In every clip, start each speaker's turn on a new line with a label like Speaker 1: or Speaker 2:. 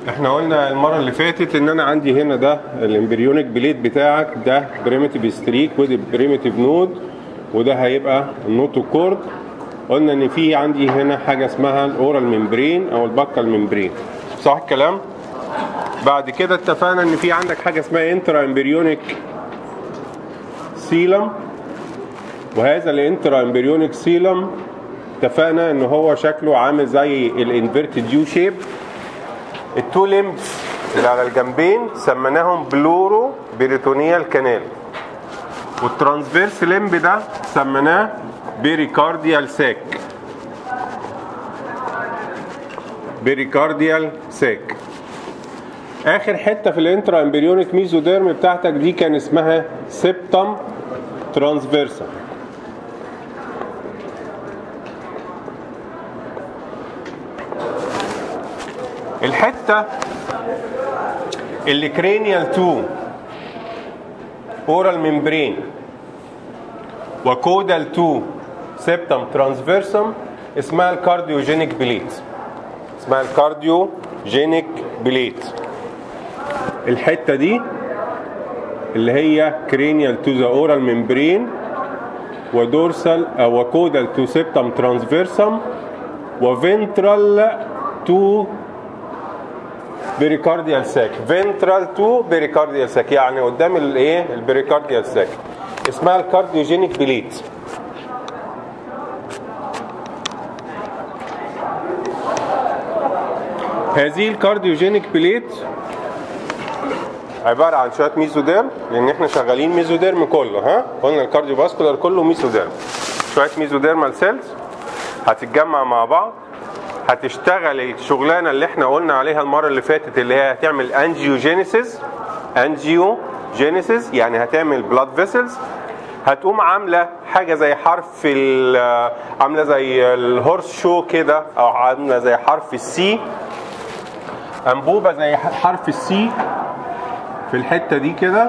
Speaker 1: احنا قلنا المره اللي فاتت ان انا عندي هنا ده الامبريونيك بليد بتاعك ده بريمتيف ستريك وده بريمتيف نود وده هيبقى النوتو كورد قلنا ان في عندي هنا حاجه اسمها الاورال ممبرين او البكال ممبرين صح الكلام بعد كده اتفقنا ان في عندك حاجه اسمها انترا امبريونيك سيلم وهذا الانترا امبريونيك سيلم اتفقنا ان هو شكله عامل زي الانفيرتد يو شيب التو ليمبس اللي على الجنبين سميناهم بلورو بيريتونيال كانال والترانسفيرس ليمب ده سميناه بيريكارديال ساك بيريكارديال ساك اخر حته في الانترا امبريونيك ميزوديرم بتاعتك دي كان اسمها سيبتم ترانسفيرسا الحته اللي كرينيال 2 اورال ممبرين وكودال 2 سيبتم ترانسفيرسم اسمها الكارديوجينيك بليت اسمها الكارديوجينيك بليت الحته دي اللي هي كرينيال تو ذا اورال ممبرين ودورسال او وكودال تو سيبتم ترانسفيرسم وفنترال تو بيريكارديال ساك فنترال تو بيريكارديال ساك يعني قدام الايه البيريكارديال ساك اسمها الكارديوجينيك بليت هذه الكارديوجينيك بليت عباره عن شويه ميزوديرم لان احنا شغالين ميزوديرم كله ها قلنا الكارديو فاسكولار كله ميزوديرم شويه ميزوديرمال سيلز هتتجمع مع بعض هتشتغل الشغلانه اللي احنا قلنا عليها المره اللي فاتت اللي هي هتعمل انجيوجينيسيس انجيوجينيسيس يعني هتعمل بلاد فيسلز هتقوم عامله حاجه زي حرف ال- عامله زي الهورس شو كده او عامله زي حرف السي انبوبه زي حرف السي في الحته دي كده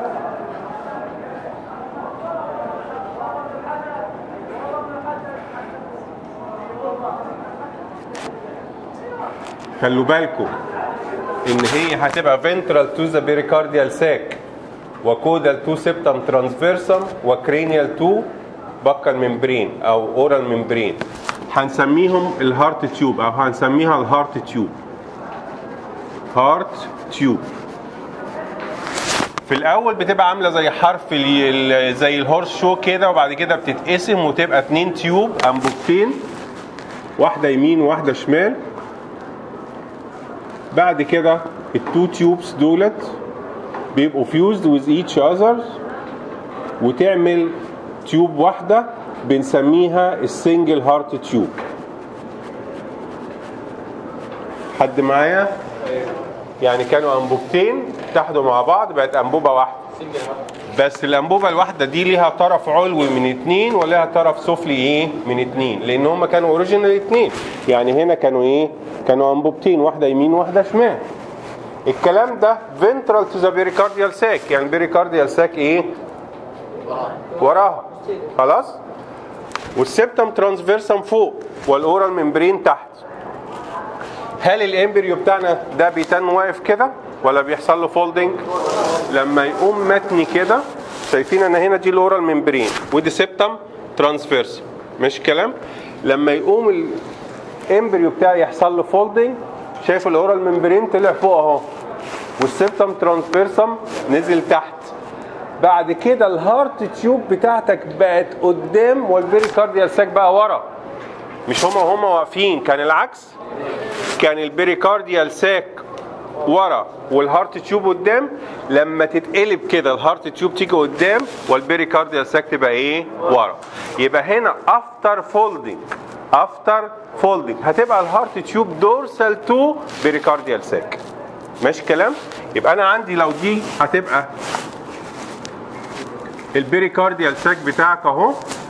Speaker 1: خلوا بالكم ان هي هتبقى ventral to the pericardial sac وكودال تو سيبتم ترانسفيرسم وكرينيال تو بكال ممبرين او اورال ممبرين هنسميهم الهارت تيوب او هنسميها الهارت تيوب هارت تيوب في الاول بتبقى عامله زي حرف ال- ال- زي الهورس شو كده وبعد كده بتتقسم وتبقى اتنين تيوب انبوبتين واحده يمين وواحده شمال بعد كده التو تيوبس دولت بيبقوا فيوزد ويز ايتش اذر وتعمل تيوب واحده بنسميها السنجل هارت تيوب حد معايا يعني كانوا انبوبتين اتحدوا مع بعض بقت انبوبه واحده بس الانبوبه الواحده دي ليها طرف علوي من اتنين ولها طرف سفلي ايه من اتنين لان هم كانوا اوريجينال اتنين يعني هنا كانوا ايه كانوا انبوبتين واحده يمين واحده شمال الكلام ده ventral to the pericardial sac يعني البيريكارديال ساك ايه وراها خلاص والسبتم ترانسفيرسم فوق والاورال ممبرين تحت هل الامبريو بتاعنا ده بيتن واقف كده ولا بيحصل له فولدنج لما يقوم متني كده شايفين انا هنا دي الاورال ممبرين ودي سبتم ترانسفيرس ماشي الكلام لما يقوم الامبريو بتاعي يحصل له فولدنج شايف الاورال ممبرين طلع فوق اهو والسبتم ترانسفيرسم نزل تحت بعد كده الهارت تيوب بتاعتك بقت قدام والبيريكارديال ساك بقى ورا مش هما وهما واقفين كان العكس كان البيريكارديال ساك ورا والهارت تيوب قدام لما تتقلب كده الهارت تيوب تيجي قدام والبيريكارديال ساك تبقى ايه ورا يبقى هنا افتر فولدنج افتر فولدنج هتبقى الهارت تيوب دورسال تو بيريكارديال ساك ماشي الكلام يبقى انا عندي لو دي هتبقى البيريكارديال ساك بتاعك اهو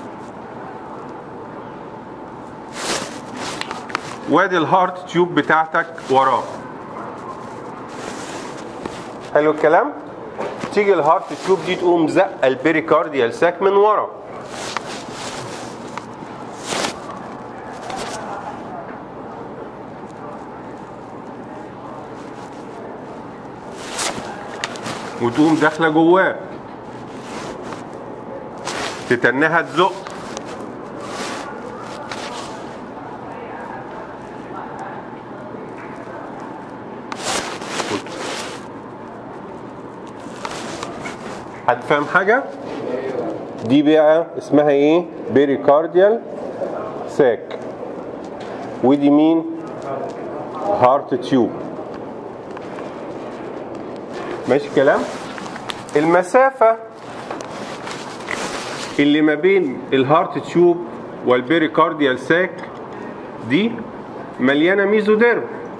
Speaker 1: وادي الهارت تيوب بتاعتك وراه حلو الكلام تيجي الهارت تيوب دي تقوم زقه البيريكارديال ساك من ورا وتقوم داخله جواه تتنها تزق حد فاهم حاجة؟ دي بقى اسمها ايه؟ بيريكارديال ساك ودي مين؟ هارت تيوب ماشي الكلام؟ المسافة اللي ما بين الهارت تيوب والبيريكارديال ساك دي مليانة ميزوديرم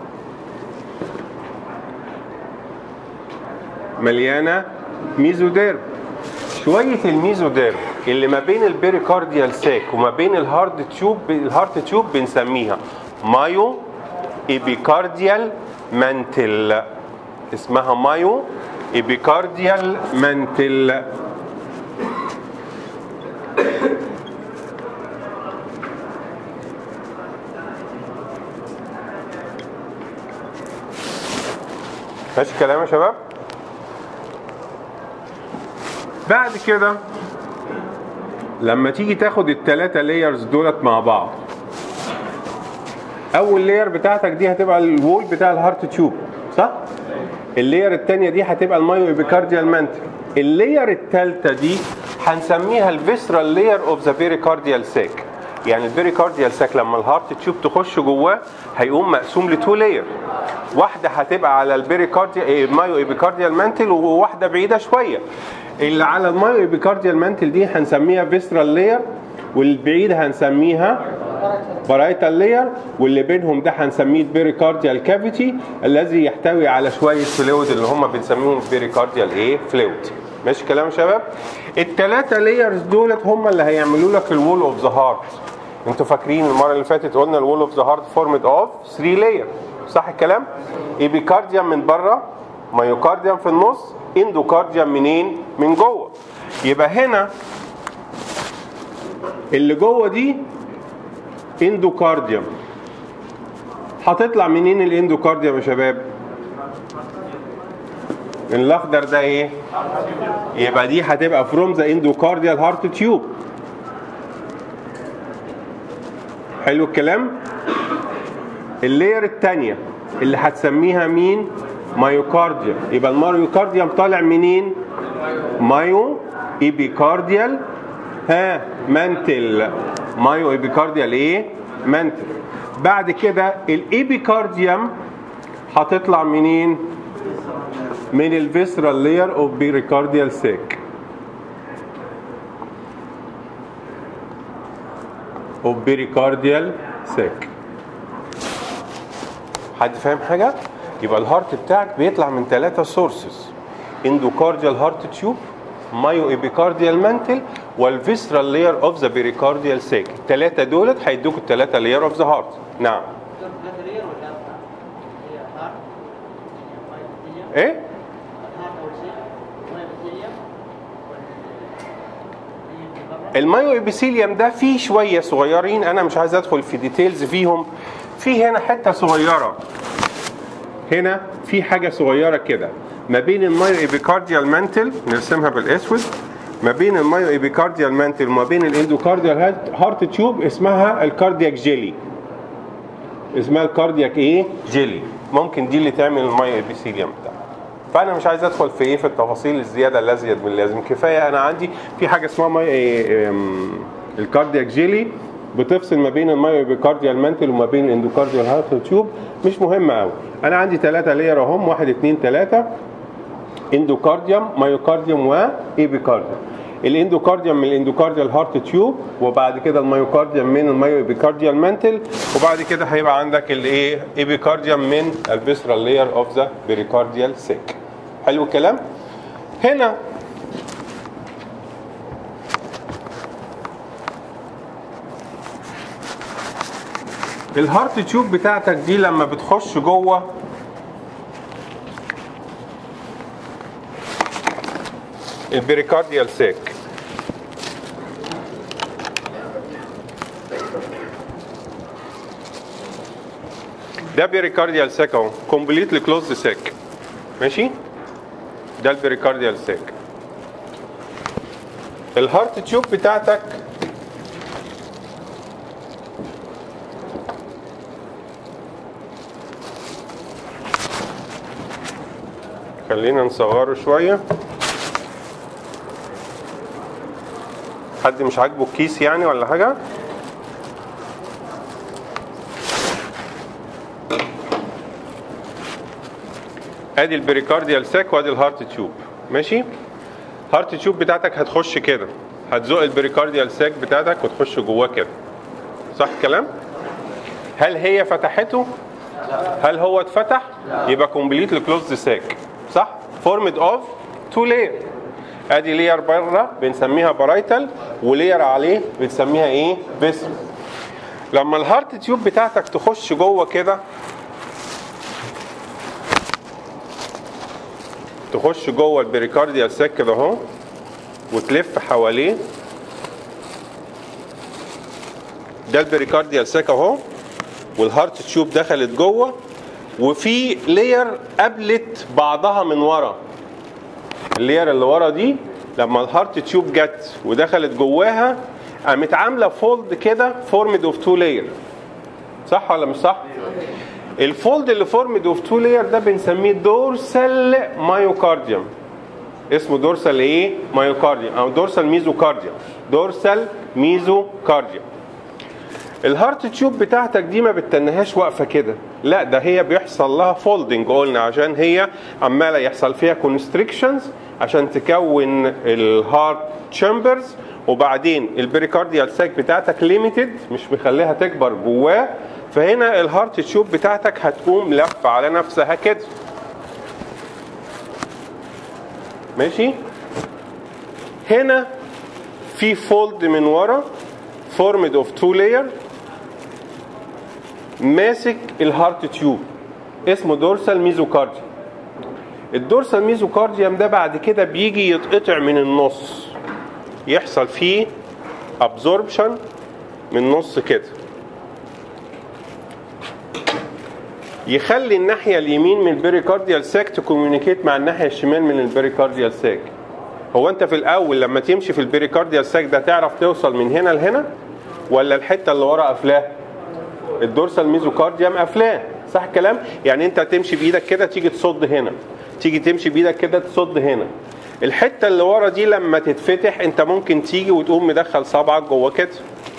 Speaker 1: مليانة ميزوديرم شوية الميزوديرم اللي ما بين البيريكارديال ساك وما بين الهارد تيوب الهارت تيوب بنسميها مايو ايبيكارديال مانتل اسمها مايو ايبيكارديال مانتل ماشي الكلام يا شباب بعد كده لما تيجي تاخد التلاتة لايرز دولت مع بعض اول لاير بتاعتك دي هتبقى الوول بتاع الهارت تيوب صح اللاير التانية دي هتبقى المايو ايبيكارديال مانتل اللاير التالتة دي هنسميها الفيسرال لاير اوف ذا بيريكارديال ساك يعني البيريكارديال ساك لما الهارت تيوب تخش جواه هيقوم مقسوم لتو لاير واحده هتبقى على البيريكارديال مايو ايبيكارديال مانتل وواحده بعيده شويه اللي على المايو ايبيكارديال مانتل دي هنسميها فيسرال لاير والبعيده هنسميها بارايتال لاير واللي بينهم ده هنسميه البيريكارديال كافيتي الذي يحتوي على شويه فلويد اللي هم بنسميهم بيريكارديال ايه فلويد ماشي الكلام يا شباب الثلاثه لايرز دولت هم اللي هيعملوا لك الوول اوف ذا هارت انتوا فاكرين المره اللي فاتت قلنا الوول اوف ذا هارت فورمد اوف 3 لاير صح الكلام ايبيكارديوم من بره مايوكارديوم في النص اندوكارديوم منين من جوه يبقى هنا اللي جوه دي اندوكارديوم هتطلع منين الاندوكارديوم يا شباب الاخضر ده ايه يبقى دي هتبقى فروم ذا اندوكارديال هارت تيوب حلو الكلام اللاير الثانيه اللي هتسميها مين مايوكارديوم يبقى المايوكارديوم طالع منين مايو ايبيكارديال ها مانتل مايو ايبيكارديال ايه مانتل بعد كده الايبيكارديوم هتطلع منين من الفيسرال لاير اوف بيريكارديال سيك اوف بيريكارديال سيك حد فاهم حاجه يبقى الهارت بتاعك بيطلع من ثلاثة سورسز اندوكارديال هارت تيوب مايو ايبيكارديال مانتل والفيسرال لاير اوف ذا بيريكارديال سيك الثلاثه دولت هيدوك الثلاثه لاير اوف ذا هارت نعم ايه المايو ايبيثيليوم ده فيه شويه صغيرين انا مش عايز ادخل في ديتيلز فيهم في هنا حته صغيره هنا في حاجه صغيره كده ما بين المايو ايبيكارديال مانتل نرسمها بالاسود ما بين المايو ايبيكارديال مانتل وما بين الاندوكارديال هارت تيوب اسمها الكاردياك جيلي اسمها الكاردياك ايه جيلي ممكن دي اللي تعمل المايو ايبيثيليوم بتاعها فانا مش عايز ادخل في ايه في التفاصيل الزياده الازيد من اللازم كفايه انا عندي في حاجه اسمها ماي إيه الكاردياك جيلي بتفصل ما بين المايو ايبيكارديال مانتل وما بين الاندوكارديال هارت تيوب مش مهم قوي انا عندي ثلاثه لاير اهم واحد اثنين ثلاثه اندوكارديوم مايوكارديوم وايبيكارديوم الاندوكارديوم من الاندوكارديال هارت تيوب وبعد كده المايوكارديوم من المايو ايبيكارديال مانتل وبعد كده هيبقى عندك الايه ايبيكارديوم من الفيسرال لاير اوف ذا بيريكارديال سيك حلو الكلام هنا الهارت تيوب بتاعتك دي لما بتخش جوه البريكارديال سيك ده بيريكارديال سيك اهو كومبليتلي كلوزد سيك ماشي ده البريكارديال ساك الهارت تيوب بتاعتك خلينا نصغره شويه حد مش عاجبه الكيس يعني ولا حاجه ادي البريكارديال ساك وادي الهارت تيوب ماشي هارت تيوب بتاعتك هتخش كده هتزق البريكارديال ساك بتاعتك وتخش جواه كده صح الكلام هل هي فتحته هل هو اتفتح يبقى كومبليتلي كلوزد ساك صح فورمد اوف تو لاير ادي لير بره بنسميها بارايتال ولير عليه بنسميها ايه فيسل لما الهارت تيوب بتاعتك تخش جوه كده تخش جوه البريكارديال ساك كده اهو وتلف حواليه ده البريكارديال ساك اهو والهارت تيوب دخلت جوه وفي لير قابلت بعضها من ورا اللير اللي ورا دي لما الهارت تيوب جت ودخلت جواها قامت عامله فولد كده فورمد اوف تو لاير صح ولا مش صح؟ الفولد اللي فورمد اوف تو لاير ده بنسميه دورسال مايوكارديوم اسمه دورسال ايه؟ مايوكارديوم او دورسال ميزوكارديوم دورسال ميزوكارديوم الهارت تيوب بتاعتك دي ما بتتنهاش واقفه كده لا ده هي بيحصل لها فولدنج قلنا عشان هي عماله يحصل فيها كونستريكشنز عشان تكون الهارت تشامبرز وبعدين البريكارديال ساك بتاعتك ليميتد مش مخليها تكبر جواه فهنا الهارت تيوب بتاعتك هتقوم لفه على نفسها كده ماشي هنا في فولد من ورا فورمد اوف تو لاير ماسك الهارت تيوب اسمه دورسال ميزوكارديوم الدورسال ميزوكارديوم ده بعد كده بيجي يتقطع من النص يحصل فيه ابزوربشن من النص كده يخلي الناحية اليمين من البريكارديال ساك تكوميونيكيت مع الناحية الشمال من البريكارديال ساك هو انت في الاول لما تمشي في البريكارديال ساك ده تعرف توصل من هنا لهنا ولا الحته اللي ورا قافلاه الدورسال ميزوكارديوم قافلاه صح الكلام يعني انت تمشي بايدك كده تيجي تصد هنا تيجي تمشي بايدك كده تصد هنا الحته اللي ورا دي لما تتفتح انت ممكن تيجي وتقوم مدخل صبعك جوه كده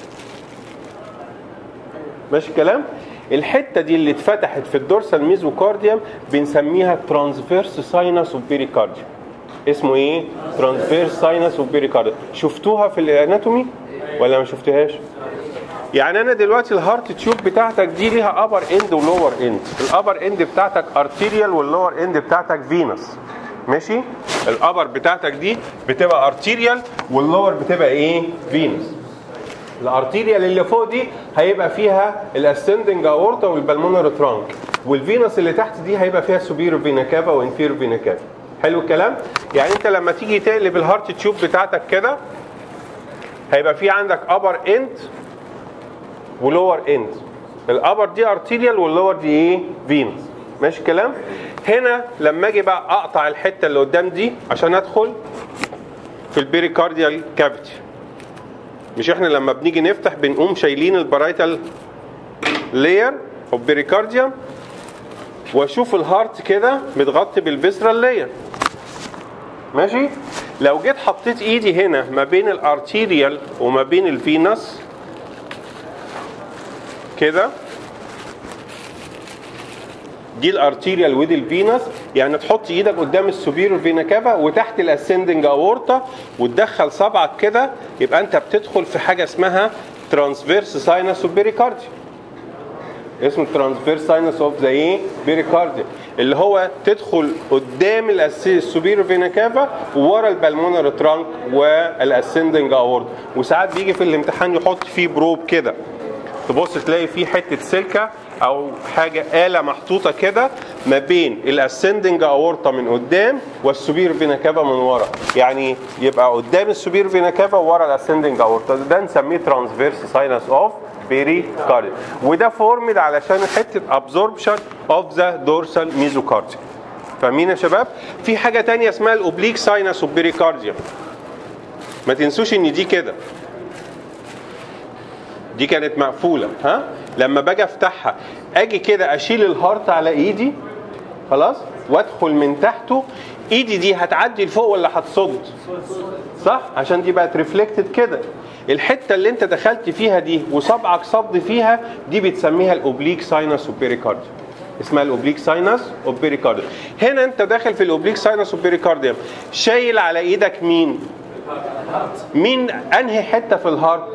Speaker 1: ماشي الكلام الحته دي اللي اتفتحت في الدورسال ميزوكارديوم بنسميها ترانسفيرس ساينس اوف بيريكارديوم اسمه ايه ترانسفيرس ساينس اوف بيريكارديوم شفتوها في الاناتومي ولا ما شفتوهاش يعني انا دلوقتي الهارت تيوب بتاعتك دي ليها ابر اند ولور اند الابر اند بتاعتك ارتيريال واللور اند بتاعتك فينس ماشي الابر بتاعتك دي بتبقى ارتيريال واللور بتبقى ايه فينس الارتيريال اللي فوق دي هيبقى فيها الاسندنج اورتا والبلمونر ترانك والفينس اللي تحت دي هيبقى فيها سوبيرو فينا كافا وانفيرو فينا كافا حلو الكلام يعني انت لما تيجي تقلب الهارت تيوب بتاعتك كده هيبقى في عندك ابر اند ولور اند الابر دي ارتيريال واللور دي ايه فينس ماشي الكلام هنا لما اجي بقى اقطع الحته اللي قدام دي عشان ادخل في البيريكارديال كافيتي مش احنا لما بنيجي نفتح بنقوم شايلين البرايتال لاير اوف بيريكارديوم واشوف الهارت كده متغطي بالفيسرال لاير ماشي لو جيت حطيت ايدي هنا ما بين الارتيريال وما بين الفينس كده دي الارتيريال ودي الفينس يعني تحط ايدك قدام السوبيرور فينا كافا وتحت الاسندنج اورتا وتدخل صبعك كده يبقى انت بتدخل في حاجه اسمها ترانسفيرس ساينس وبيريكارديوم اسمه ترانسفيرس ساينس اوف ذا ايه بيريكارديوم اللي هو تدخل قدام السوبيرو فينا كافا وورا البلمونر ترانك والاسندنج اورتا وساعات بيجي في الامتحان يحط فيه بروب كده تبص تلاقي فيه حته سلكه او حاجه اله محطوطه كده ما بين الاسندنج اورتا من قدام والسوبير فينا كافا من ورا يعني يبقى قدام السوبير فينا كافا وورا الاسندنج اورتا ده نسميه ترانسفيرس ساينس اوف بيريكارديوم وده فورمد علشان حته ابزوربشن اوف ذا دورسال ميزوكارديوم فاهمين يا شباب في حاجه تانية اسمها الاوبليك ساينس وبيريكارديوم ما تنسوش ان دي كده دي كانت مقفوله ها لما باجي افتحها اجي كده اشيل الهارت على ايدي خلاص وادخل من تحته ايدي دي هتعدي لفوق ولا هتصد صح عشان دي بقت ريفلكتد كده الحته اللي انت دخلت فيها دي وصبعك صد فيها دي بتسميها الاوبليك ساينس وبيريكارديوم اسمها الاوبليك ساينس وبيريكارديوم هنا انت داخل في الاوبليك ساينس وبيريكارديوم شايل على ايدك مين مين انهي حته في الهارت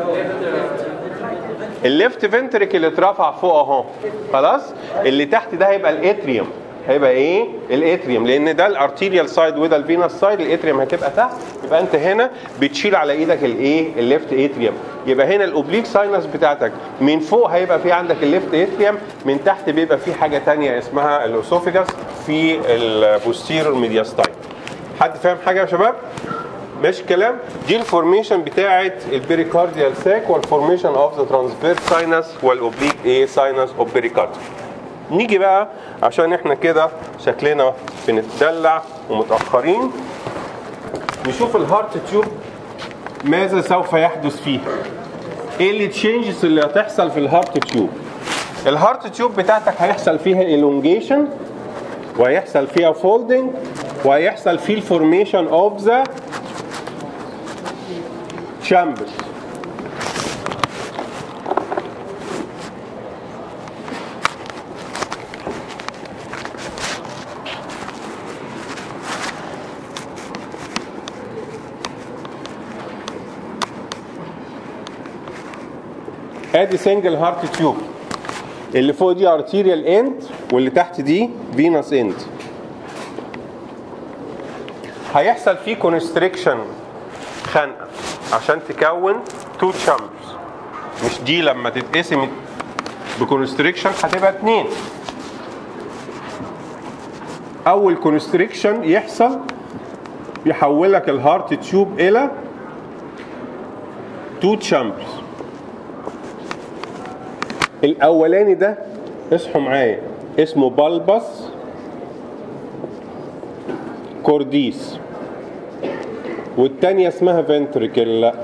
Speaker 1: الليفت فنتريك اللي اترفع فوق اهو خلاص اللي تحت ده هيبقى الاتريوم هيبقى ايه الاتريوم لان ده الارتيريال سايد وده الفينس سايد الاتريوم هتبقى تحت يبقى انت هنا بتشيل على ايدك الايه الليفت اتريوم يبقى هنا الاوبليك ساينس بتاعتك من فوق هيبقى في عندك الليفت اتريوم من تحت بيبقى في حاجه تانية اسمها الاوسوفيجاس في البوستيرور ميدياستاين حد فاهم حاجه يا شباب ماشي الكلام دي الفورميشن بتاعه البريكارديال ساك والفورميشن اوف ذا ترانسفيرس ساينس والاوبليك ايه ساينس اوف بريكارديال نيجي بقى عشان احنا كده شكلنا بنتدلع ومتاخرين نشوف الهارت تيوب ماذا سوف يحدث فيها ايه اللي تشينجز اللي هتحصل في الهارت تيوب الهارت تيوب بتاعتك هيحصل فيها elongation وهيحصل فيها فولدنج وهيحصل فيه الفورميشن اوف ذا chambers ادي سنجل هارت تيوب اللي فوق دي ارتيريال اند واللي تحت دي فينس اند هيحصل فيه كونستريكشن خنقه عشان تكون تو تشامبرز مش دي لما تتقسم بكونستريكشن هتبقى اتنين اول كونستريكشن يحصل بيحولك الهارت تيوب الى تو تشامبرز الاولاني ده اصحوا معايا اسمه بلبس كورديس والتانية اسمها فنتريكل لا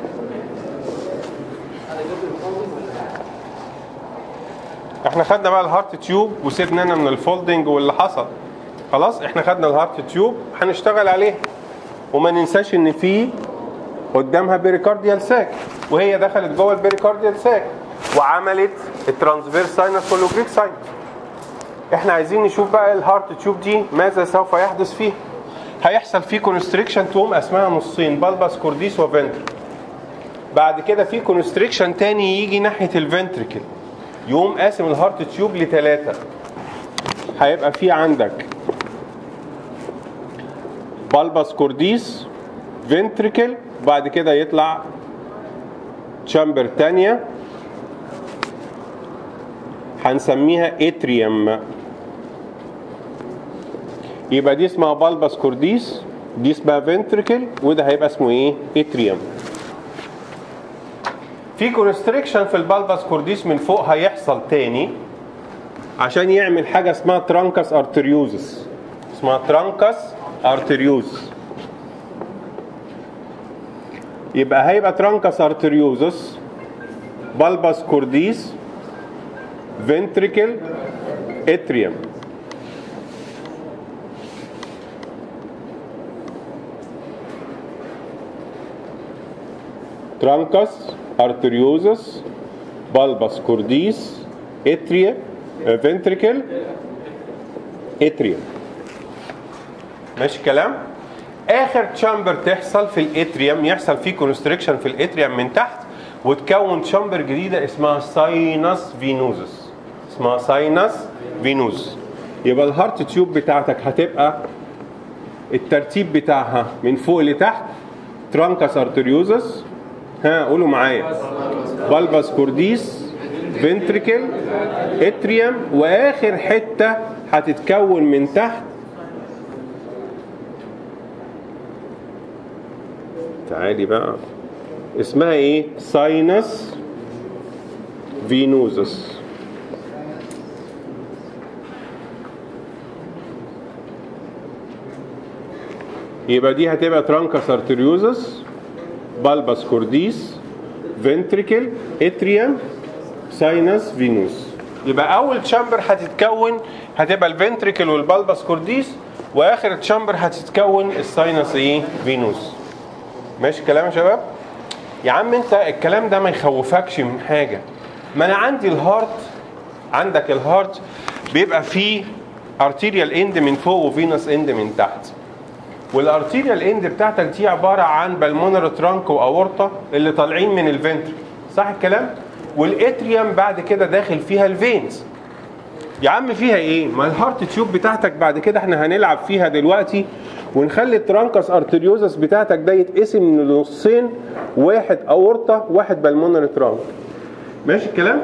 Speaker 1: احنا خدنا بقى الهارت تيوب وسيبنا لنا من الفولدنج واللي حصل خلاص احنا خدنا الهارت تيوب هنشتغل عليه وما ننساش ان في قدامها بيريكارديال ساك وهي دخلت جوه البيريكارديال ساك وعملت الترانسفيرس ساينس والاوبليك ساينس احنا عايزين نشوف بقى الهارت تيوب دي ماذا سوف يحدث فيها هيحصل فيه كونستريكشن تقوم اسمها نصين بلبس كورديس وفنتريكل بعد كده في كونستريكشن تاني يجي ناحيه الفنتريكل يقوم قاسم الهارت تيوب لثلاثه هيبقى في عندك بلبس كورديس فنتريكل بعد كده يطلع تشامبر تانية هنسميها اتريوم يبقى دي اسمها بلبس كورديس دي اسمها فنتريكل وده هيبقى اسمه ايه اتريوم في كونستريكشن في البلبس كورديس من فوق هيحصل تاني عشان يعمل حاجه اسمها ترانكس ارتريوزس اسمها ترانكس ارتريوزس يبقى هيبقى ترانكس ارتريوزس بلبس كورديس فنتريكل اتريوم ترانكس ارتريوزس بلبس كورديس اتريا فنتريكل اتريوم ماشي الكلام اخر تشامبر تحصل في الاتريوم يحصل فيه كونستريكشن في الاتريوم من تحت وتكون تشامبر جديده اسمها ساينس فينوزس اسمها ساينس فينوز يبقى الهارت تيوب بتاعتك هتبقى الترتيب بتاعها من فوق لتحت ترانكس ارتريوزس ها قولوا معايا بلبس كورديس فنتريكل اتريوم واخر حته هتتكون من تحت تعالي بقى اسمها ايه ساينس فينوزس يبقى دي هتبقى ترانكس ارتريوزس بالبس كورديس فنتريكل اتريوم ساينس فينوس يبقى اول تشامبر هتتكون هتبقى الفنتريكل والبالبس كورديس واخر تشامبر هتتكون الساينس ايه فينوس ماشي الكلام يا شباب يا عم انت الكلام ده ما يخوفكش من حاجه ما انا عندي الهارت عندك الهارت بيبقى فيه ارتيريال اند من فوق وفينوس اند من تحت والارتيريال اند بتاعتك دي عباره عن بالمونر ترانك واورطه اللي طالعين من الفنتر صح الكلام والاتريوم بعد كده داخل فيها الفينز يا عم فيها ايه ما الهارت تيوب بتاعتك بعد كده احنا هنلعب فيها دلوقتي ونخلي الترانكس ارتريوزس بتاعتك ده يتقسم لنصين واحد اورطه واحد بالمونر ترانك ماشي الكلام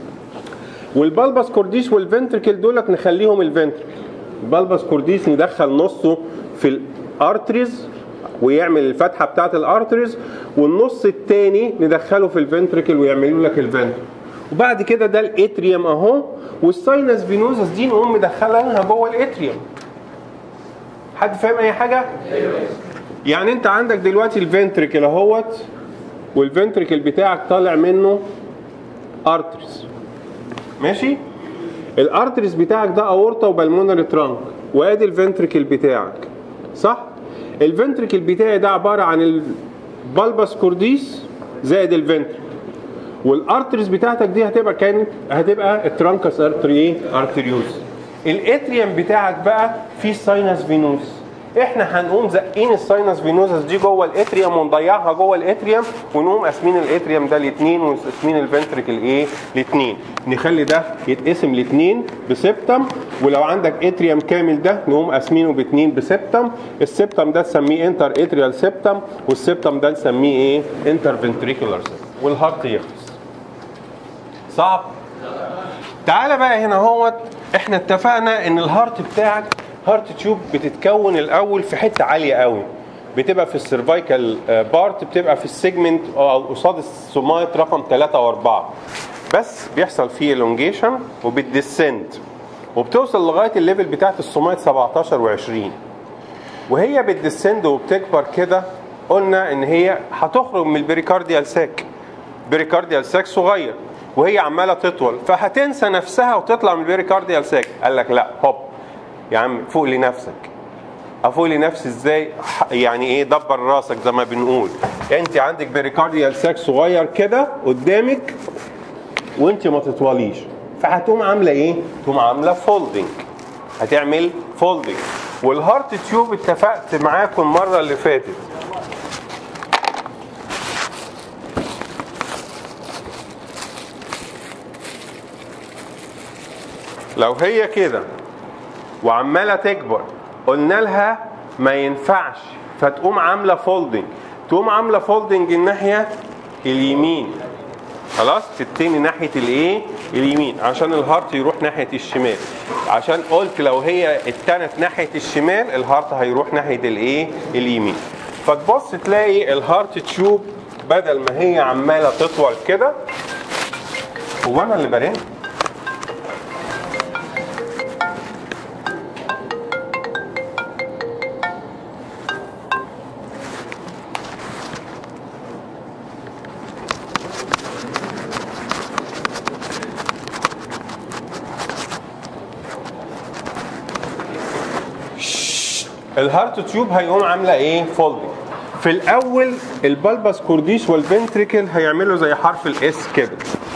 Speaker 1: والبلبس كورديس والفنتركل دولت نخليهم الفنتركل البلبس كورديس ندخل نصه في الارتريز ويعمل الفتحه بتاعت الارتريز والنص التاني ندخله في الفنتركل ويعملوا لك الفنتركل وبعد كده ده الاتريوم اهو والساينس فينوزس دي نقوم مدخلينها جوه الاتريوم حد فاهم اي حاجه يعني انت عندك دلوقتي الفنتركل اهوت والفنتركل بتاعك طالع منه ارتريز ماشي الارتريز بتاعك ده اورطه وبلمونري ترانك وادي الفنتركل بتاعك صح الفنتركل بتاعي ده عباره عن البلبس كورديس زائد الفنتركل والارتريز بتاعتك دي هتبقى كانت هتبقى الترانكس ارتري ارتريوز الاتريوم بتاعك بقى فيه الساينس فينوس احنا هنقوم زقين الساينس فينوزس دي جوه الاتريوم ونضيعها جوه الاتريوم ونقوم قاسمين الاتريوم ده لاثنين وقاسمين الفنتركل ايه لاثنين نخلي ده يتقسم لاثنين بسبتم ولو عندك اتريوم كامل ده نقوم قاسمينه باثنين بسبتم السبتم ده نسميه انتر اتريال سبتم والسبتم ده نسميه ايه انتر فنتريكولار سبتم والهارت يخلص صعب تعالى بقى هنا اهوت احنا اتفقنا ان الهارت بتاعك هارت تيوب بتتكون الاول في حته عاليه قوي بتبقى في السيرفايكال بارت بتبقى في السيجمنت او قصاد السومايت رقم 3 و4 بس بيحصل فيه الونجيشن وبتديسند وبتوصل لغايه الليفل بتاعت السومايت 17 و20 وهي بتديسند وبتكبر كده قلنا ان هي هتخرج من البريكارديال ساك بريكارديال ساك صغير وهي عماله تطول فهتنسى نفسها وتطلع من البريكارديال ساك قال لك لا هوب يا عم فوق لنفسك افوق لنفسي ازاي يعني ايه دبر راسك زي ما بنقول انت عندك بريكارديال ساك صغير كده قدامك وانت ما تطوليش فهتقوم عامله ايه تقوم عامله فولدنج هتعمل فولدنج والهارت تيوب اتفقت معاكم المره اللي فاتت لو هي كده وعماله تكبر قلنا لها ما ينفعش فتقوم عامله فولدنج تقوم عامله فولدنج الناحيه اليمين خلاص تتني ناحيه الايه اليمين عشان الهارت يروح ناحيه الشمال عشان قلت لو هي اتنت ناحيه الشمال الهارت هيروح ناحيه الايه اليمين فتبص تلاقي الهارت تيوب بدل ما هي عماله تطول كده هو انا اللي برن الهارت تيوب هيقوم عامله ايه فولدنج في الاول البلبس كورديس والفنتريكل هيعملوا زي حرف الاس كده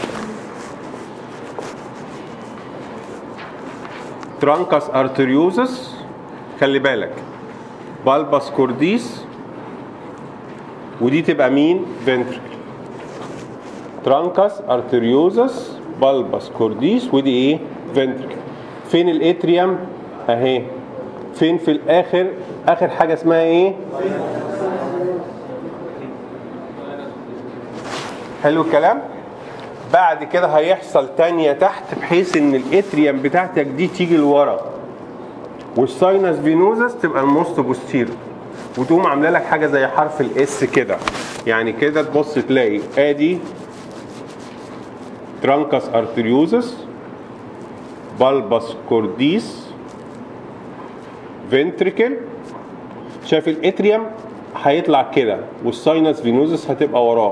Speaker 1: ترانكس ارتريوزس خلي بالك بلبس كورديس ودي تبقى مين فنتريكل ترانكس ارتريوزس بلبس كورديس ودي ايه فنتريكل فين الاتريوم اهي فين في الاخر اخر حاجه اسمها ايه حلو الكلام بعد كده هيحصل تانية تحت بحيث ان الاتريوم بتاعتك دي تيجي لورا والساينس فينوزس تبقى الموست بوستيرو وتقوم عامله لك حاجه زي حرف الاس كده يعني كده تبص تلاقي ادي ترانكس ارتريوزس بالبس كورديس فنتريكل شايف الاتريوم هيطلع كده والساينس فينوزس هتبقى وراه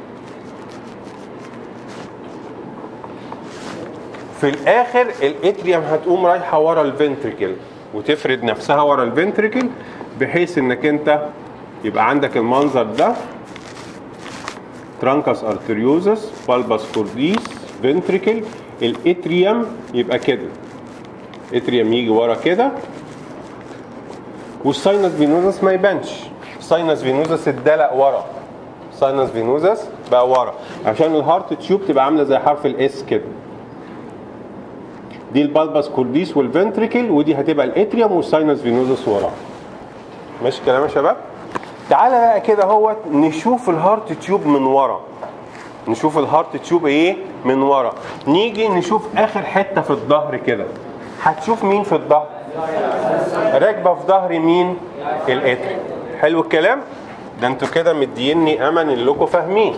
Speaker 1: في الاخر الاتريوم هتقوم رايحه ورا الفنتريكل وتفرد نفسها ورا الفنتريكل بحيث انك انت يبقى عندك المنظر ده ترانكس ارتريوزس بالباس كورديس فنتريكل الاتريوم يبقى كده اتريوم يجي ورا كده والساينس فينوزس ما يبانش الساينس فينوزس اتدلق ورا الساينس فينوزس بقى ورا عشان الهارت تيوب تبقى عامله زي حرف الاس كده دي البالباس كورديس والفنتريكل ودي هتبقى الاتريوم والساينس فينوزس ورا ماشي الكلام يا شباب تعالى بقى كده اهوت نشوف الهارت تيوب من ورا نشوف الهارت تيوب ايه من ورا نيجي نشوف اخر حته في الظهر كده هتشوف مين في الظهر راكبه في ظهر مين الاتريوم حلو الكلام ده انتوا كده مديني امل انكم فاهمين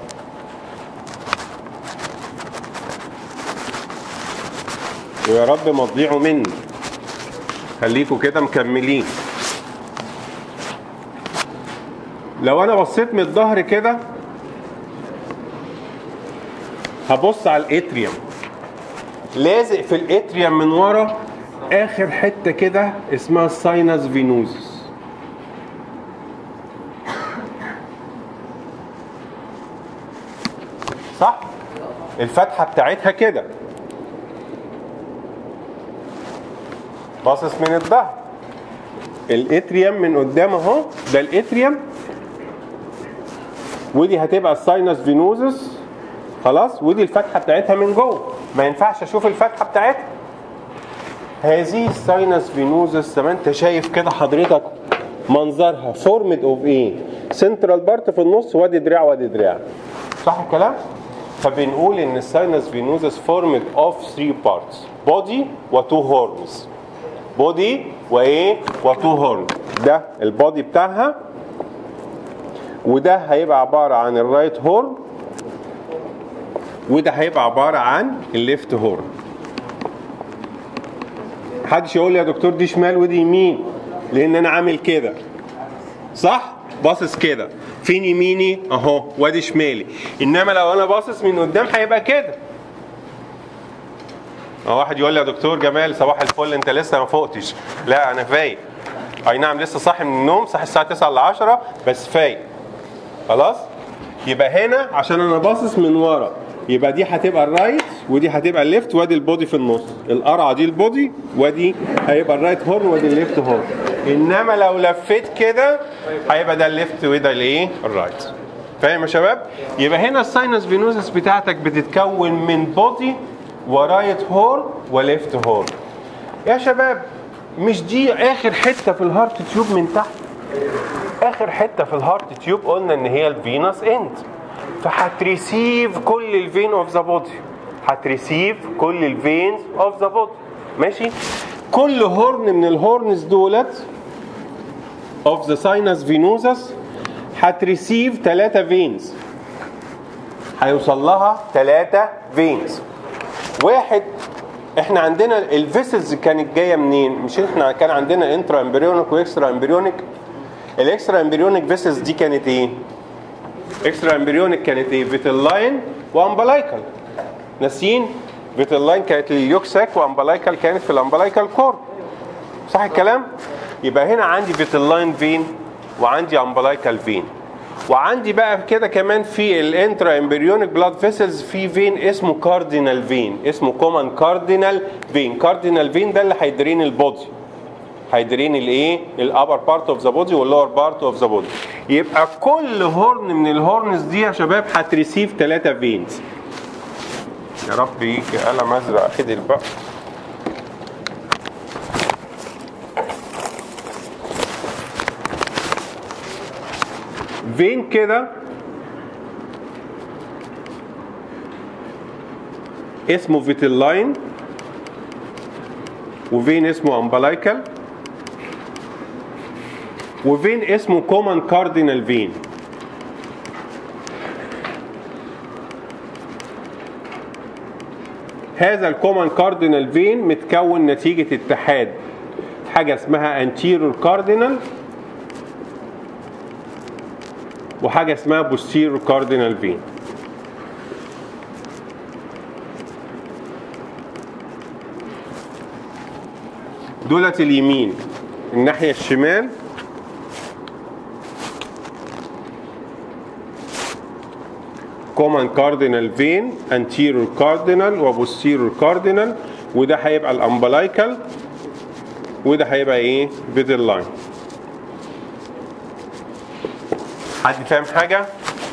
Speaker 1: ويا رب ما تضيعوا مني خليكوا كده مكملين لو انا بصيت من الظهر كده هبص على الاتريوم لازق في الاتريوم من ورا اخر حته كده اسمها الساينس فينوزس صح الفتحه بتاعتها كده باصص من الظهر الاتريوم من قدام اهو ده الاتريوم ودي هتبقى الساينس فينوزس خلاص ودي الفتحه بتاعتها من جوه ما ينفعش اشوف الفتحه بتاعتها هذه الساينس فينوزس زي ما انت شايف كده حضرتك منظرها فورمد اوف ايه سنترال بارت في النص وادي دراع وادي دراع صح الكلام فبنقول ان الساينس فينوزس فورمد اوف 3 بارتس بودي وتو هورنز بودي وايه وتو هورن ده البودي بتاعها وده هيبقى عباره عن الرايت هورن وده هيبقى عباره عن الليفت هورن محدش يقول لي يا دكتور دي شمال ودي يمين لان انا عامل كده صح باصص كده فين يميني اهو وادي شمالي انما لو انا باصص من قدام هيبقى كده اه واحد يقول لي يا دكتور جمال صباح الفل انت لسه ما فوقتش لا انا فايق اي نعم لسه صاحي من النوم صاحي الساعه 9 ل 10 بس فايق خلاص يبقى هنا عشان انا باصص من ورا يبقى دي هتبقى الرايت ودي هتبقى الليفت وادي البودي في النص القرعه دي البودي وادي هيبقى الرايت هورن وادي الليفت هورن انما لو لفيت كده هيبقى ده الليفت وده الايه الرايت فاهم يا شباب يبقى هنا الساينس فينوزس بتاعتك بتتكون من بودي ورايت هورن وليفت هورن يا شباب مش دي اخر حته في الهارت تيوب من تحت اخر حته في الهارت تيوب قلنا ان هي الفينس اند فهتريسيف كل الفين اوف ذا بودي هتريسيف كل الفينز اوف ذا بودي ماشي كل هورن من الهورنز دولت اوف ذا ساينس فينوزس هتريسيف ثلاثة فينز هيوصل لها ثلاثة فينز واحد احنا عندنا الفيسلز كانت جايه منين؟ مش احنا كان عندنا انترا امبريونيك واكسترا امبريونيك الاكسترا امبريونيك فيسلز دي كانت ايه؟ اكسترا امبريونيك كانت ايه؟ فيتلاين وامبلايكال ناسيين؟ فيتلاين كانت لليوكساك وامبلايكال كانت في الامبلايكال كور صح الكلام؟ يبقى هنا عندي فيتلاين فين وعندي امبلايكال فين وعندي بقى كده كمان في الانترا امبريونيك بلاد فيسلز في فين اسمه كاردينال فين اسمه كومن كاردينال فين كاردينال فين ده اللي هيدرين البودي هيدرين الايه الابر بارت اوف ذا بودي واللور بارت اوف ذا بودي يبقى كل هورن من الهورنز دي يا شباب هتريسيف ثلاثة فينز يا رب يجي قلم ازرق خدل بقى فين كده اسمه فيتلاين وفين اسمه امبلايكال وفين اسمه كومن كاردينال فين هذا الكومن كاردينال فين متكون نتيجة اتحاد حاجة اسمها anterior cardinal وحاجه اسمها بوستيرو كاردينال فين دولت اليمين الناحيه الشمال كومن كاردينال فين انتيرور كاردينال وبوستيرور كاردينال وده هيبقى الامبلايكال وده هيبقى ايه فيدل لاين حد فاهم حاجه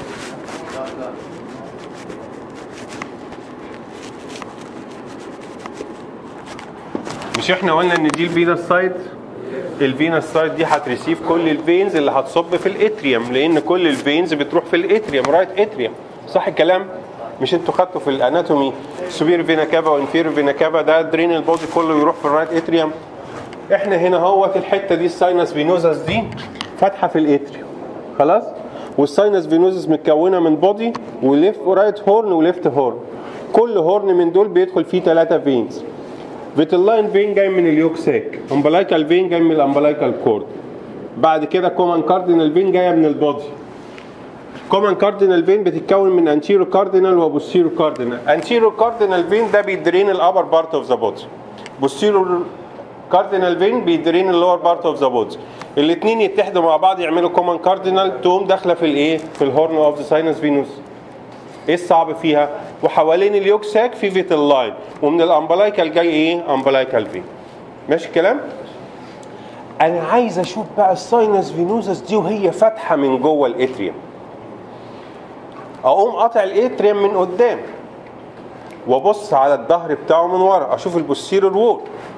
Speaker 1: مش احنا قلنا ان دي الفينس سايد الفينس سايد دي هتريسيف كل الفينز اللي هتصب في الاتريوم لان كل الفينز بتروح في الاتريوم رايت اتريوم صح الكلام مش انتوا خدتوا في الاناتومي سوبير فينا كافا وانفير فينا كافا ده درين البودي كله يروح في الرايت اتريوم احنا هنا اهوت الحته دي الساينس فينوزس دي فاتحه في الاتريوم خلاص والساينس فينوزس متكونه من بودي وليفت ورايت هورن وليفت هورن كل هورن من دول بيدخل فيه ثلاثه فينز فيتلاين فين جاي من اليوك ساك امبلايكال فين جاي من الامبلايكال كورد بعد كده كومان كاردينال فين جايه من البودي كومان كاردينال فين بتتكون من انتيرو كاردينال وبوستيرو كاردينال انتيرو كاردينال فين ده بيدرين الابر بارت اوف ذا بودي بوستيرو كاردينال فين بيدرين اللور بارت اوف ذا بودي الاثنين يتحدوا مع بعض يعملوا كومان كاردينال تقوم داخله في الايه في الهورن اوف ذا ساينس فينوس ايه الصعب فيها وحوالين اليوك ساك في فيتال لاين ومن الامبلايكال جاي ايه امبلايكال فين ماشي الكلام انا عايز اشوف بقى الساينس فينوزس دي وهي فاتحه من جوه الاتريوم اقوم قاطع الاتريوم من قدام وابص على الظهر بتاعه من ورا اشوف البوستيرور وول